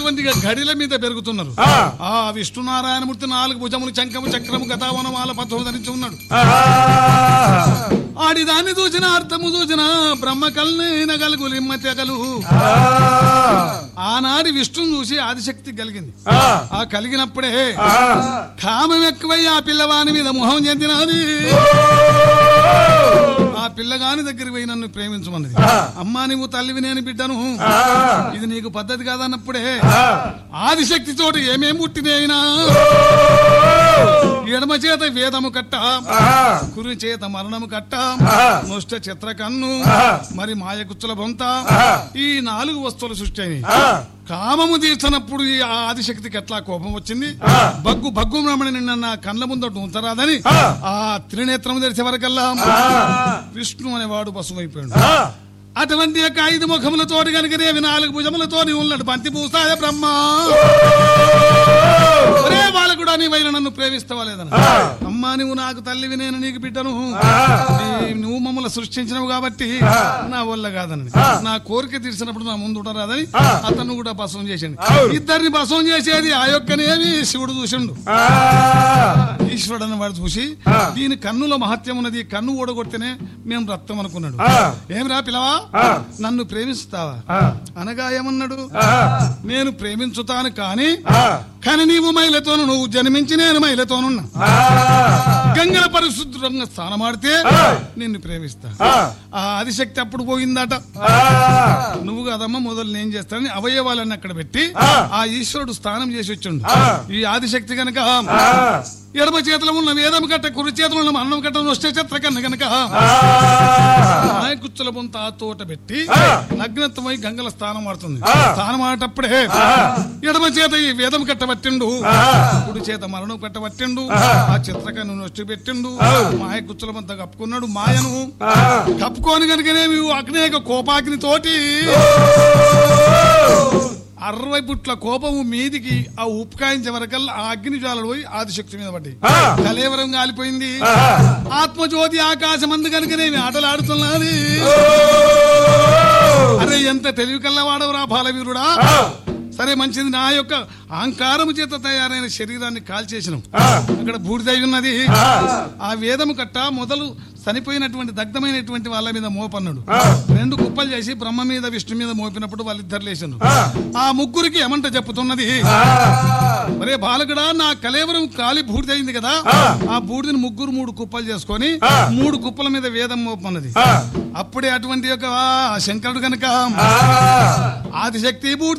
అటువంటి గడిల మీద పెరుగుతున్నారు ఆ విష్ణునారాయణమూర్తి నాలుగు భుజములు చంకము చక్రము గతావనమాల పథము ధరించి ఉన్నాడు ఆడి దాన్ని చూసిన అర్థము చూసిన బ్రహ్మ కల్నైన గలుగు లిమ్మ తెగలు ఆనాడి విష్ణుని చూసి ఆదిశక్తి కలిగింది ఆ కలిగినప్పుడే కామం ఎక్కువై ఆ పిల్లవాని మీద మొహం చెందినది ఆ పిల్లగాని దగ్గరికి పోయి నన్ను ప్రేమించమన్నది అమ్మా నువ్వు తల్లివి నేను బిడ్డను ఇది నీకు పద్ధతి కాదన్నప్పుడే ఆదిశక్తి చోటు ఏమేం పుట్టినైనా ఎడమ చేత వేదము కట్ట కురి చేత మరణము కట్ట నొష్ట చిత్ర కన్ను మరి మాయకుచ్చుల బొంత ఈ నాలుగు వస్తువులు సృష్టి అయినాయి కామము తీర్చినప్పుడు ఈ ఆదిశక్తికి ఎట్లా కోపం వచ్చింది బగ్గు బగ్గు రమణ నిన్న నా కళ్ళ ముందట ఉంచరాదని ఆ త్రినేత్రము తెరిచే వరకల్లా విష్ణు అనేవాడు పశువైపోయాడు అటువంటి యొక్క ఐదు ముఖములతోటి కనుకనేవి నాలుగు భుజములతోని ఉన్నాడు బంతి పూసాయ బ్రహ్మ ఒరే బాలకుడా నీవైనా నన్ను ప్రేమిస్తావా లేదన్న అమ్మా నువ్వు నాకు తల్లివి నేను నీకు బిడ్డను నీ- నువ్వు మమ్మల్ని సృష్టించినవు కాబట్టి నా వల్ల కాదని నా కోరిక తీర్చినప్పుడు నా ముందు ఉండరాదని అతను కూడా బసం చేసిండు ఇద్దరిని బసం చేసేది ఆ యొక్కనేమి శివుడు చూసిండు ఈశ్వరుడు అని వాడు చూసి దీని కన్నుల మహత్యం ఉన్నది కన్ను ఓడగొడితేనే మేము రక్తం అనుకున్నాడు ఏమిరా పిలవా నన్ను ప్రేమిస్తావా అనగా ఏమన్నాడు నేను ప్రేమించుతాను కానీ కానీ నీవు మహిళతోను నువ్వు జన్మించి నేను మహిళతోనున్నా గంగల పరిశుద్ధంగా స్నానమాడితే నిన్ను ప్రేమిస్తా ఆ ఆదిశక్తి అప్పుడు పోయిందట నువ్వు కదమ్మా మొదలు నేను చేస్తానని అవయవాలన్నీ అక్కడ పెట్టి ఆ ఈశ్వరుడు స్నానం చేసి వచ్చిండు ఈ ఆదిశక్తి గనక ఎడమ చేతిలో ఉన్న వేదం కట్ట కుడి చేతిలో ఉన్న అన్నం కట్ట నొష్టే చిత్ర కన్న గనక కుచ్చుల బొంత ఆ తోట పెట్టి నగ్నత్వమై గంగల స్థానం ఆడుతుంది స్థానం ఆడేటప్పుడే ఎడమ చేత ఈ వేదం కట్ట పట్టిండు కుడి చేత మరణం కట్ట పట్టిండు ఆ చిత్రకన్ను నొష్టి పెట్టిండు మాయ కుచ్చుల బొంత కప్పుకున్నాడు మాయను కప్పుకోని కనుకనే అగ్నేక కోపాగ్ని తోటి అరవై పుట్ల కోపము మీదికి ఆ ఉప్కాయించే వరకల్లా ఆ అగ్ని జ్వాలలు పోయి ఆదిశక్తి మీద పడ్డాయి కలేవరం కాలిపోయింది ఆత్మజ్యోతి ఆకాశం అందు కనుకనేమి ఆటలు ఆడుతున్నది అరే ఎంత తెలివి కల్లవాడవురా బాలవీరుడా సరే మంచిది నా యొక్క అహంకారము చేత తయారైన శరీరాన్ని కాల్చేసినాం అక్కడ బూడిదై ఉన్నది ఆ వేదము కట్ట మొదలు చనిపోయినటువంటి దగ్ధమైనటువంటి వాళ్ళ మీద మోపన్నాడు రెండు కుప్పలు చేసి బ్రహ్మ మీద విష్ణు మీద మోపినప్పుడు వాళ్ళిద్దరు లేచారు ఆ ముగ్గురికి ఏమంట చెప్పుతున్నది మరే బాలకుడా నా కలేవరం కాలి బూడిదైంది కదా ఆ బూడిదని ముగ్గురు మూడు కుప్పలు చేసుకొని మూడు కుప్పల మీద వేదం మోపన్నది అప్పుడే అటువంటి యొక్క ఆ శంకరుడు కనుక ఆదిశక్తి బూడిద